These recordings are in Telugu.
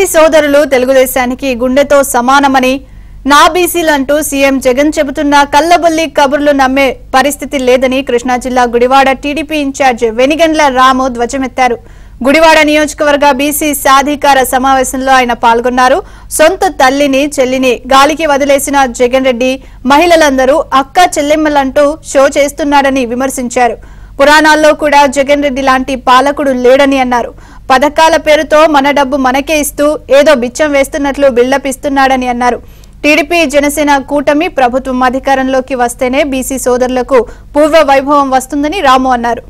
బీసీ సోదరులు తెలుగుదేశానికి గుండెతో సమానమని నా బీసీలంటూ సీఎం జగన్ చెబుతున్న కల్లబొల్లి కబుర్లు నమ్మే పరిస్థితి లేదని కృష్ణా జిల్లా గుడివాడ టీడీపీ ఇన్ఛార్జ్ వెనిగండ్ల రాము ధ్వజమెత్తారు గుడివాడ నియోజకవర్గ బీసీ సాధికార సమావేశంలో ఆయన పాల్గొన్నారు సొంత తల్లిని చెల్లిని గాలికి వదిలేసిన జగన్ రెడ్డి మహిళలందరూ అక్క చెల్లెమ్మలంటూ షో చేస్తున్నాడని విమర్శించారు పురాణాల్లో కూడా జగన్ రెడ్డి లాంటి పాలకుడు లేడని అన్నారు పథకాల పేరుతో మన డబ్బు మనకే ఇస్తూ ఏదో బిచ్చం వేస్తున్నట్లు బిల్డప్ ఇస్తున్నాడని అన్నారు టీడీపీ జనసేన కూటమి ప్రభుత్వం అధికారంలోకి వస్తేనే బీసీ సోదరులకు పూర్వ వైభవం వస్తుందని రాము అన్నారు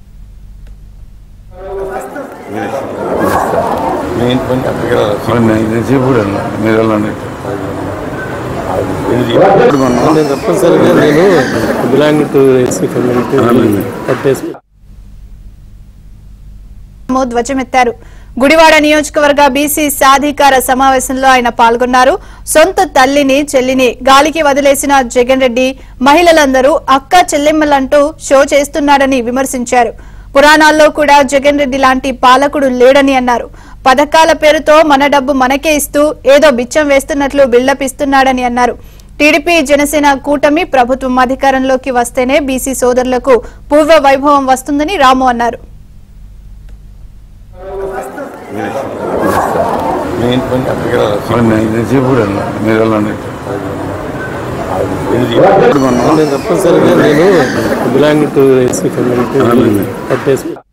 మెయిన్ పని అక్కడికి మరి నేను నేను కూడా మీరు వెళ్ళండి నేను తప్పనిసరిగా నేను బిలాంగ్ టు ఎస్సీ కమ్యూనిటీ పట్టేసి రాము ధ్వజమెత్తారు గుడివాడ నియోజకవర్గ బీసీ సాధికార సమావేశంలో ఆయన పాల్గొన్నారు సొంత తల్లిని చెల్లిని గాలికి వదిలేసిన జగన్ రెడ్డి మహిళలందరూ అక్క చెల్లెమ్మలంటూ షో చేస్తున్నాడని విమర్శించారు పురాణాల్లో కూడా జగన్ రెడ్డి లాంటి పాలకుడు లేడని అన్నారు పథకాల పేరుతో మన డబ్బు మనకే ఇస్తూ ఏదో బిచ్చం వేస్తున్నట్లు బిల్డప్ ఇస్తున్నాడని అన్నారు టీడీపీ జనసేన కూటమి ప్రభుత్వం అధికారంలోకి వస్తేనే బీసీ సోదరులకు పూర్వ వైభవం వస్తుందని రాము అన్నారు మెయిన్ పని అక్కడికి మరి నేను నేను కూడా మీరు వెళ్ళండి నేను తప్పనిసరిగా నేను బిలాంగ్ టు ఎస్సీ కమ్యూనిటీ పట్టేసి